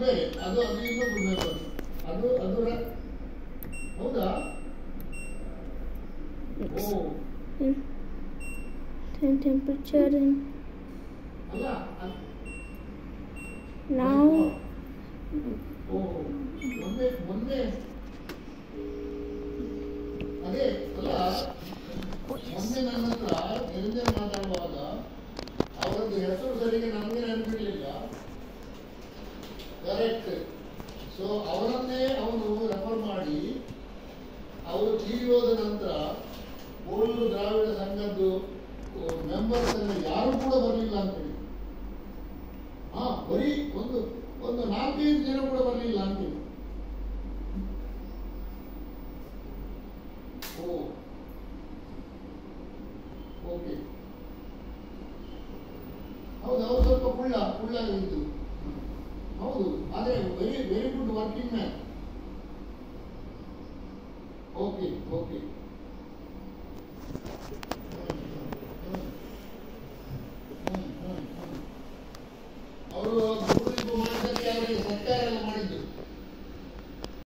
ಬೇರೆ ಅದು ಅದು ಇನ್ನೊಂದು ಮೆಂಬರ್ ಅದು ಅದು ರ- ಹೌದಾ ಓ and temperature and ಅಲ್ಲ ಅದ್- now ಓ ಮೊನ್ನೆ ಮೊನ್ನೆ ಅದೇ ಅಲ್ಲ ಮೊನ್ನೆ ನನ್ನ ಹತ್ರ ನಿರಂಜನ್ ಮಾತಾಡುವಾಗ ಅವರದ್ದು ಹೆಸರು ಸರಿಗೆ ನಮಗೆ ನೆನಪಿರಲಿಲ್ಲ ಕರೆಕ್ಟ್ ಸೊ ಅವರನ್ನೇ ಅವನು ರೆಫರ್ ಮಾಡಿ ಅವರು ತೀರಿ ಹೋದ ನಂತರ ಕೋಳೂರು ದ್ರಾವಿಡ ಸಂಘದ್ದು ಮೆಂಬರ್ಸ್ ಎಲ್ಲ ಯಾರು ಕೂಡ ಬರಲಿಲ್ಲ ಅಂತ ಹೇಳಿ ಹಾ ಬರೀ ಒಂದು ಒಂದು ನಾಲ್ಕೈದು ಜನ ಕೂಡ ಬರಲಿಲ್ಲ ಅಂತೇಳಿ ಓ ಓಕೆ ಹೌದು ಅವರು ಸ್ವಲ್ಪ ಕುಳ್ಳ ಕುಳ್ಳ ಇದ್ದು ಹೌದು ಆದರೆ very very good working man okay okay ಅವರು